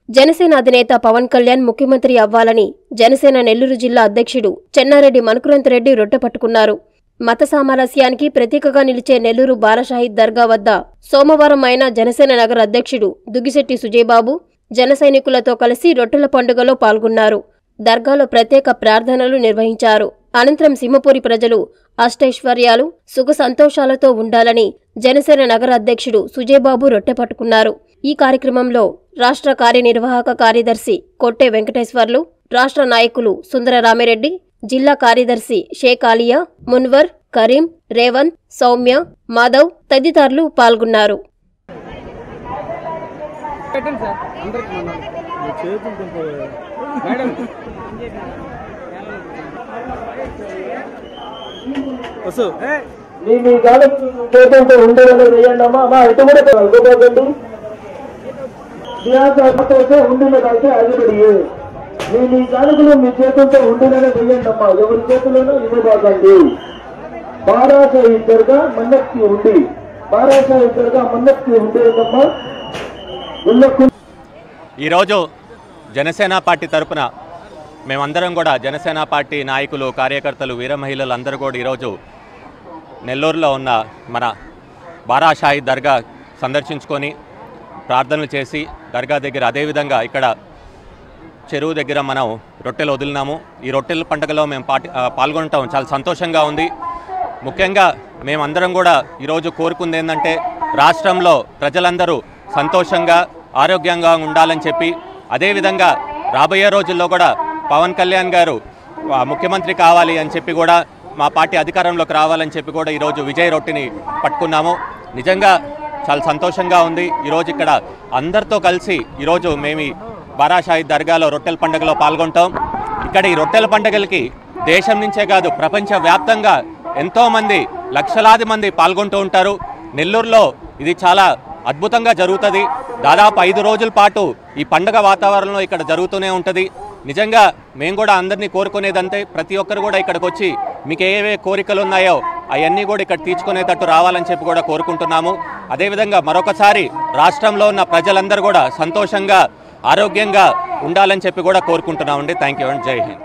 జనసేన అధినేత పవన్ కళ్యాణ్ ముఖ్యమంత్రి అవ్వాలని జనసేన నెల్లూరు జిల్లా అధ్యక్షుడు చెన్నారెడ్డి మనుకురంత్ రెడ్డి రొట్టె పట్టుకున్నారు మత సామరస్యానికి ప్రతీకగా నిలిచే నెల్లూరు బాలషాహిద్ దర్గా వద్ద సోమవారం ఆయన జనసేన నగర అధ్యక్షుడు దుగిశెట్టి సుజయబాబు జన సైనికులతో కలిసి రొట్టెల పండుగలో పాల్గొన్నారు దర్గాలో ప్రత్యేక ప్రార్థనలు నిర్వహించారు అనంతరం సింహపూరి ప్రజలు అష్టైశ్వర్యాలు సుఖ సంతోషాలతో ఉండాలని జనసేన నగర అధ్యక్షుడు సుజయబాబు రొట్టె పట్టుకున్నారు ఈ కార్యక్రమంలో రాష్ట్ర కార్యనిర్వాహక కార్యదర్శి కొట్టె వెంకటేశ్వర్లు రాష్ట్ర నాయకులు సుందర రామిరెడ్డి జిల్లా కార్యదర్శి షేక్ ఆలియా మున్వర్ కరీం రేవంత్ సౌమ్య మాధవ్ తదితరులు పాల్గొన్నారు పెట్టండి సార్ అందరికి మీ చేతులు కొంచెం మేడం వసు మీ మీ కాలం చేతులతో ఉండేదని వేయండి అమ్మా అమ్మా ఇటు కూడా ఇవ్వబోకండి అయితే ఉండినదైతే అదిబడి మీ మీ కానుకలు మీ చేతులతో ఉండినని వేయండి అమ్మా ఎవరి చేతుల్లోనూ ఇవ్వబోకండి బారాస ఇద్దరుగా మన్నక్కి ఉండి బారాస ఇద్దరుగా మన్నక్కి ఉండేదమ్మా ఉల్లకు ఈరోజు జనసేన పార్టీ తరపున మేమందరం కూడా జనసేన పార్టీ నాయకులు కార్యకర్తలు వీర మహిళలు అందరూ కూడా ఈరోజు నెల్లూరులో ఉన్న మన బారాషాహి దర్గా సందర్శించుకొని ప్రార్థనలు చేసి దర్గా దగ్గర అదేవిధంగా ఇక్కడ చెరువు దగ్గర మనం రొట్టెలు వదిలినాము ఈ రొట్టెల పండుగలో మేము పాటి ఆ, పాల్గొనటం చాలా సంతోషంగా ఉంది ముఖ్యంగా మేమందరం కూడా ఈరోజు కోరుకుంది ఏంటంటే రాష్ట్రంలో ప్రజలందరూ సంతోషంగా ఆరోగ్యంగా ఉండాలని చెప్పి అదేవిధంగా రాబోయే రోజుల్లో కూడా పవన్ కళ్యాణ్ గారు ఆ, ముఖ్యమంత్రి కావాలి అని చెప్పి కూడా మా పార్టీ అధికారంలోకి రావాలని చెప్పి కూడా ఈరోజు విజయ్ రొట్టిని పట్టుకున్నాము నిజంగా చాలా సంతోషంగా ఉంది ఈరోజు ఇక్కడ అందరితో కలిసి ఈరోజు మేము ఈ బారాషాహి దర్గాలో రొట్టెల పండుగలో పాల్గొంటాం ఇక్కడ ఈ రొట్టెల పండుగలకి దేశం నుంచే కాదు ప్రపంచ వ్యాప్తంగా ఎంతోమంది లక్షలాది మంది పాల్గొంటూ ఉంటారు నెల్లూరులో ఇది చాలా అద్భుతంగా జరుగుతుంది దాదాపు ఐదు రోజుల పాటు ఈ పండుగ వాతావరణంలో ఇక్కడ జరుగుతూనే ఉంటుంది నిజంగా మేము కూడా అందరినీ కోరుకునేదంటే ప్రతి ఒక్కరు కూడా ఇక్కడికి వచ్చి మీకు ఏవే కోరికలు ఉన్నాయో అవన్నీ కూడా ఇక్కడ తీర్చుకునేటట్టు రావాలని చెప్పి కూడా కోరుకుంటున్నాము అదేవిధంగా మరొకసారి రాష్ట్రంలో ఉన్న ప్రజలందరూ కూడా సంతోషంగా ఆరోగ్యంగా ఉండాలని చెప్పి కూడా కోరుకుంటున్నామండి థ్యాంక్ యూ అండి జై హింద్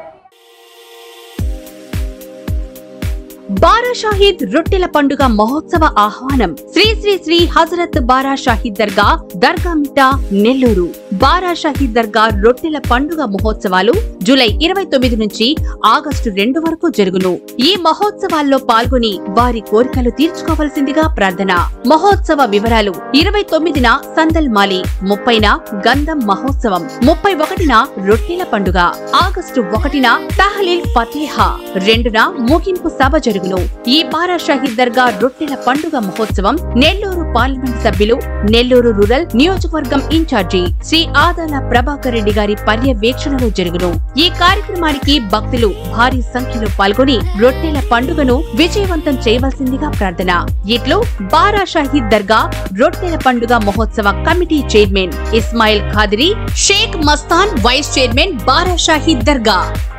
బారా షాహీద్ రొట్టెల పండుగ మహోత్సవ ఆహ్వానం శ్రీ శ్రీ శ్రీ హజరత్ బారా షాహీద్ దర్గా దర్గా మిట్టా నెల్లూరు బారా షాహీద్ దర్గా రొట్టెల పండుగ మహోత్సవాలు జూలై ఇరవై తొమ్మిది నుంచి ఆగస్టు రెండు వరకు జరుగును ఈ మహోత్సవాల్లో పాల్గొని వారి కోరికలు తీర్చుకోవలసిందిగా ప్రార్థన మహోత్సవ వివరాలు ఇరవై తొమ్మిదిన సందల్ మాలి ముప్పైన గంధం మహోత్సవం ముప్పై ఒకటిన రొట్టెల పండుగ ఆగస్టు ఒకటిన తహలీల్ ఫతేహా రెండున ముగింపు సభ జరుగును ఈ బారా షహీద్ దర్గా రొట్టెల పండుగ మహోత్సవం నెల్లూరు పార్లమెంట్ సభ్యులు నెల్లూరు రూరల్ నియోజకవర్గం ఇన్ఛార్జి శ్రీ ఆదాల ప్రభాకర్ రెడ్డి గారి పర్యవేక్షణలో జరుగును ఈ కార్యక్రమానికి భక్తులు భారీ సంఖ్యలో పాల్గొని రొట్టెల పండుగను విజయవంతం చేయవలసిందిగా ప్రార్థన ఇట్లు బారా షహీద్ దర్గా రొట్టెల పండుగ మహోత్సవ committee chairman Ismail Khadiri Sheikh Mastan vice chairman Bara Shaheed దర్గా